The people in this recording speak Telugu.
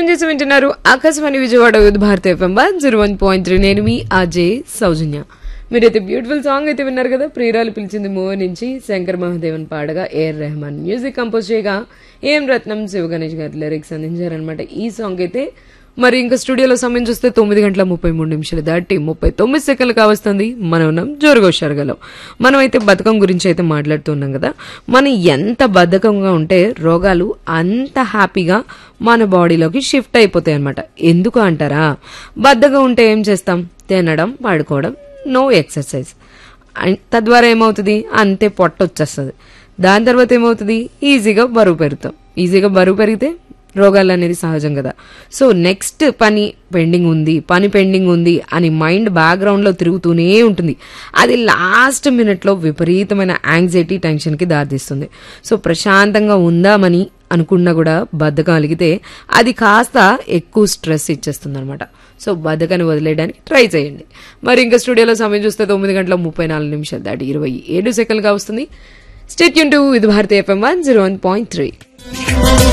ట్యూన్ చేసి వింటున్నారు Akashvani Vijayawada Vividh Bharati FM one zero one point three నేను మీ అజయ్ సౌజన్య మీరైతే బ్యూటిఫుల్ సాంగ్ అయితే విన్నారు కదా ప్రియురాలు పిలిచింది మూవీ నుంచి శంకర్ మహాదేవన్ పాడగా ఏఆర్ రెహమాన్ మ్యూజిక్ కంపోజ్ చేయగా ఏం రత్నం శివ గణేష్ గారు లిరిక్స్ అందించారనమాట ఈ సాంగ్ అయితే మరి ఇంకా స్టూడియోలో సమయం చూస్తే తొమ్మిది గంటల ముప్పై మూడు నిమిషాలు దాటి ముప్పై తొమ్మిది సెకండ్లు కావస్తుంది మనం ఉన్నాం జోరుగా షరగలో మనం అయితే బద్ధకం గురించి అయితే మాట్లాడుతున్నాం కదా మనం ఎంత బద్ధకంగా ఉంటే రోగాలు అంత హ్యాపీగా మన బాడీలోకి షిఫ్ట్ అయిపోతాయి అనమాట ఎందుకు అంటారా బద్ధకం ఉంటే ఏం చేస్తాం తినడం పడుకోవడం నో ఎక్సర్సైజ్ అన్- తద్వారా ఏమవుతుంది అంతే పొట్ట వచ్చేస్తుంది దాని తర్వాత ఏమవుతుంది ఈజీగా బరువు పెరుగుతాం ఈజీగా బరువు పెరిగితే రోగాలు అనేది సహజం కదా సో నెక్స్ట్ పని పెండింగ్ ఉంది పని పెండింగ్ ఉంది అని మైండ్ బ్యాక్గ్రౌండ్లో తిరుగుతూనే ఉంటుంది అది లాస్ట్ మినిట్లో విపరీతమైన యాంగ్జైటీ టెన్షన్కి దారితీస్తుంది సో ప్రశాంతంగా ఉందామని అనుకున్నా కూడా బద్ధకం అలిగితే అది కాస్త ఎక్కువ స్ట్రెస్ ఇచ్చేస్తుంది అనమాట సో బద్ధకాన్ని వదిలేయడానికి ట్రై చేయండి మరి ఇంకా స్టూడియోలో సమయం చూస్తే తొమ్మిది గంటల ముప్పై నాలుగు నిమిషాలు దాటి ఇరవై ఏడు సెకండ్లుగా వస్తుంది స్టేట్ యూన్ టు ఇది భారతీయ FM one zero one point three